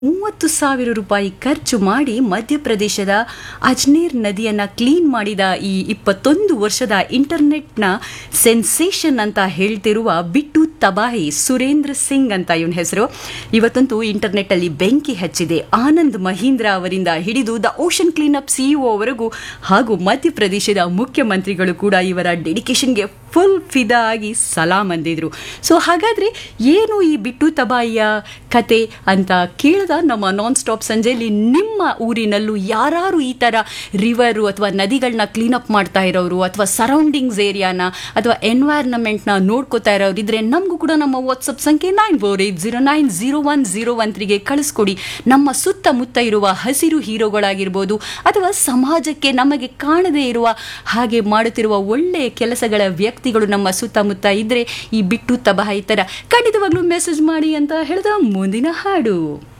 ಮೂವತ್ತು ಸಾವಿರ ರೂಪಾಯಿ ಖರ್ಚು ಮಾಡಿ ಮಧ್ಯಪ್ರದೇಶದ ಅಜ್ನೇರ್ ನದಿಯನ್ನ ಕ್ಲೀನ್ ಮಾಡಿದ ಈ ಇಪ್ಪತ್ತೊಂದು ವರ್ಷದ ಇಂಟರ್ನೆಟ್ನ ಸೆನ್ಸೇಷನ್ ಅಂತ ಹೇಳ್ತಿರುವ ಬಿಟ್ಟು ತಬಾಹಿ ಸುರೇಂದ್ರ ಸಿಂಗ್ ಅಂತ ಇವನ ಹೆಸರು ಇವತ್ತಂತೂ ಇಂಟರ್ನೆಟ್ ಅಲ್ಲಿ ಬೆಂಕಿ ಹಚ್ಚಿದೆ ಆನಂದ್ ಮಹೀಂದ್ರ ಅವರಿಂದ ಹಿಡಿದು ದ ಓಷನ್ ಕ್ಲೀನಪ್ ಸಿಇಒ ಅವರೆಗೂ ಹಾಗೂ ಮಧ್ಯಪ್ರದೇಶದ ಮುಖ್ಯಮಂತ್ರಿಗಳು ಕೂಡ ಇವರ ಡೆಡಿಕೇಶನ್ಗೆ ಫುಲ್ ಫಿದಾ ಆಗಿ ಸಲಾಂ ಅಂದಿದ್ರು ಸೊ ಹಾಗಾದ್ರೆ ಏನು ಈ ಬಿಟ್ಟು ತಬಾಯಿಯ ಕತೆ ಅಂತ ಕೇಳಿದ ನಮ್ಮ ನಾನ್ ಸ್ಟಾಪ್ ಸಂಜೆಯಲ್ಲಿ ನಿಮ್ಮ ಊರಿನಲ್ಲೂ ಯಾರು ಈ ಥರ ರಿವರು ಅಥವಾ ನದಿಗಳನ್ನ ಕ್ಲೀನಪ್ ಮಾಡ್ತಾ ಇರೋರು ಅಥವಾ ಸರೌಂಡಿಂಗ್ಸ್ ಏರಿಯಾನ ಅಥವಾ ಎನ್ವೈರ್ನಮೆಂಟ್ನ ನೋಡ್ಕೋತಾ ಇರೋರು ಇದ್ರೆ ನಮಗೂ ಕೂಡ ನಮ್ಮ ವಾಟ್ಸಪ್ ಸಂಖ್ಯೆ nine four eight zero nine zero one zero one ತ್ರೀಗೆ ಕಳಿಸ್ಕೊಡಿ ನಮ್ಮ ಸುತ್ತಮುತ್ತ ಇರುವ ಹಸಿರು ಹೀರೋಗಳಾಗಿರ್ಬೋದು ಅಥವಾ ಸಮಾಜಕ್ಕೆ ನಮಗೆ ಕಾಣದೇ ಇರುವ ಹಾಗೆ ಮಾಡುತ್ತಿರುವ ಒಳ್ಳೆಯ ಕೆಲಸಗಳ ವ್ಯಕ್ತಿಗಳು ನಮ್ಮ ಸುತ್ತಮುತ್ತ ಇದ್ರೆ ಈ ಬಿಟ್ಟು ತಬಾಯಿ ಥರ ಖಂಡಿತವಾಗ್ಲೂ ಮೆಸೇಜ್ ಮಾಡಿ ಅಂತ ಹೇಳಿದ ಮುಂದಿನ ಹಾಡು